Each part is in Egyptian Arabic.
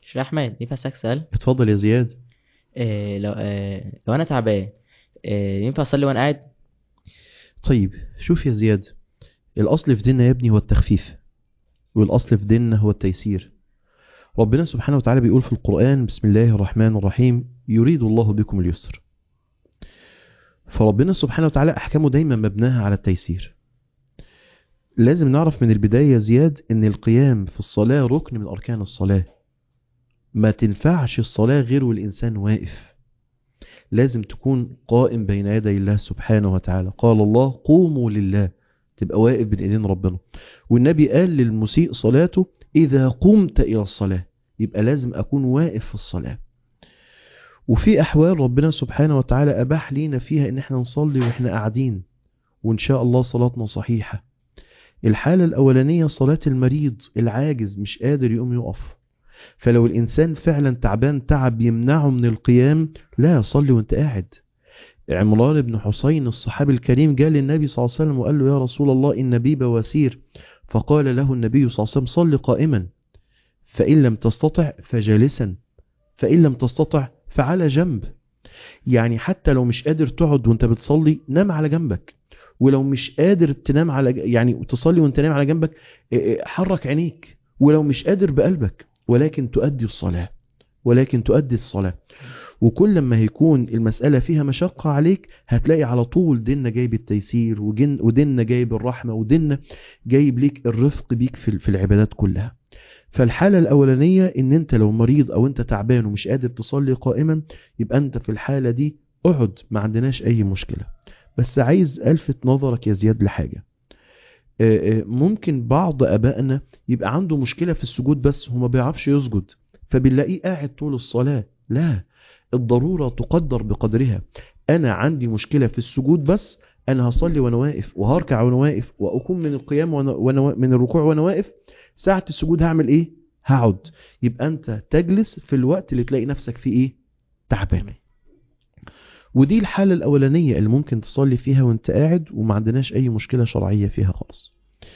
شيخ احمد ينفع اسالك سؤال اتفضل يا زياد آه لو آه لو انا تعبان آه ينفع اصلي وانا قاعد طيب شوف يا زياد الأصل في ديننا يا ابني هو التخفيف والأصل في ديننا هو التيسير ربنا سبحانه وتعالى بيقول في القرآن بسم الله الرحمن الرحيم يريد الله بكم اليسر فربنا سبحانه وتعالى أحكامه دايما مبناها على التيسير لازم نعرف من البداية يا زياد ان القيام في الصلاة ركن من أركان الصلاة ما تنفعش الصلاة غير والإنسان واقف لازم تكون قائم بين يدي الله سبحانه وتعالى قال الله قوموا لله تبقى واقف بين ايدين ربنا والنبي قال للمسيء صلاته إذا قمت إلى الصلاة يبقى لازم أكون واقف في الصلاة وفي أحوال ربنا سبحانه وتعالى أباح لينا فيها إن احنا نصلي وإحنا قاعدين وإن شاء الله صلاتنا صحيحة الحالة الأولانية صلاة المريض العاجز مش قادر يقوم يقف فلو الإنسان فعلا تعبان تعب يمنعه من القيام لا يصلي وانت قاعد عمران بن حسين الصحابي الكريم جاء للنبي صلى الله عليه وسلم وقال له يا رسول الله إن بي بواسير فقال له النبي صلى الله عليه وسلم صل قائما فإن لم تستطع فجالسا فإن لم تستطع فعلى جنب يعني حتى لو مش قادر تقعد وانت بتصلي نام على جنبك ولو مش قادر تنام على يعني تصلي وانت نام على جنبك حرك عينيك ولو مش قادر بقلبك ولكن تؤدي الصلاة ولكن تؤدي الصلاة وكل ما هيكون المسألة فيها مشقة عليك هتلاقي على طول ديننا جايب التيسير وجن وديننا جايب الرحمة وديننا جايب ليك الرفق بيك في في العبادات كلها فالحالة الأولانية إن أنت لو مريض أو أنت تعبان ومش قادر تصلي قائما يبقى أنت في الحالة دي اقعد ما عندناش أي مشكلة بس عايز ألفت نظرك يا زياد لحاجة ممكن بعض أبائنا يبقى عنده مشكلة في السجود بس هو ما بيعرفش يسجد فبنلاقيه قاعد طول الصلاة لا الضرورة تقدر بقدرها أنا عندي مشكلة في السجود بس أنا هصلي وأنا واقف وهركع وأنا واقف وأكون من القيام وأنا, وأنا من الركوع وأنا واقف ساعة السجود هعمل إيه؟ هقعد يبقى أنت تجلس في الوقت اللي تلاقي نفسك فيه إيه؟ تعبان ودي الحالة الأولانية اللي ممكن تصلي فيها وانت قاعد وما عندناش أي مشكلة شرعية فيها خالص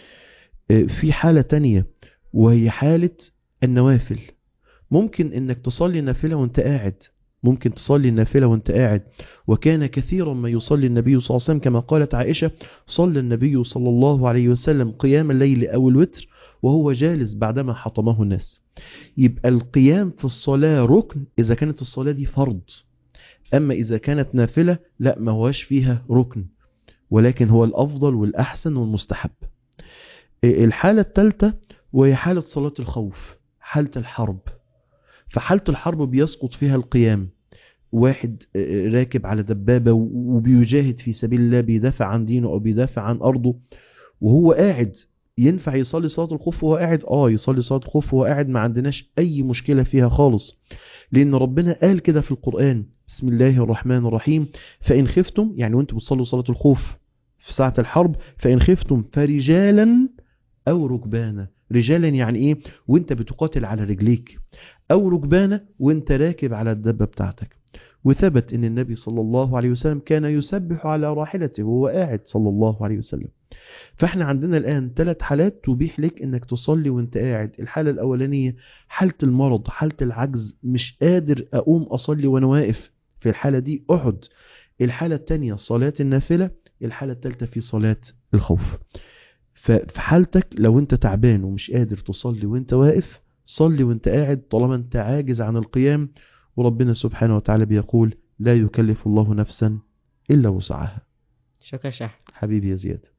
في حالة تانية وهي حالة النوافل ممكن انك تصلي نافلة وانت قاعد ممكن تصلي النافلة وانت قاعد وكان كثيرا ما يصلي النبي صلى الله عليه وسلم كما قالت عائشة صلى النبي صلى الله عليه وسلم قيام الليل أو الوتر وهو جالس بعدما حطمه الناس يبقى القيام في الصلاة ركن إذا كانت الصلاة دي فرض أما إذا كانت نافلة لا ما هواش فيها ركن ولكن هو الأفضل والأحسن والمستحب الحالة الثالثة وهي حالة صلاة الخوف حالة الحرب فحالة الحرب بيسقط فيها القيام واحد راكب على دبابة وبيجاهد في سبيل الله بيدافع عن دينه أو بيدافع عن أرضه وهو قاعد ينفع يصلي صلاة الخوف وهو قاعد اه يصلي صلاة الخوف وهو قاعد ما عندناش أي مشكلة فيها خالص لأن ربنا قال كده في القرآن بسم الله الرحمن الرحيم فإن خفتم يعني وانتم بتصلوا صلاة الخوف في ساعة الحرب فإن خفتم فرجالا أو ركبانا رجالا يعني إيه وانت بتقاتل على رجليك أو ركبانا وانت راكب على الدبة بتاعتك وثبت ان النبي صلى الله عليه وسلم كان يسبح على راحلته وهو قاعد صلى الله عليه وسلم فاحنا عندنا الآن ثلاث حالات تبيح لك انك تصلي وانت قاعد الحالة الأولانية حالة المرض حالة العجز مش قادر أقوم أصلي وأنا واقف في الحالة دي أقعد الحالة الثانية صلاة النافلة الحالة الثالثة في صلاة الخوف ففي حالتك لو انت تعبان ومش قادر تصلي وانت واقف صلي وانت قاعد طالما انت عاجز عن القيام وربنا سبحانه وتعالى بيقول لا يكلف الله نفسا إلا وسعها شكرا شيخ حبيبي يا زياد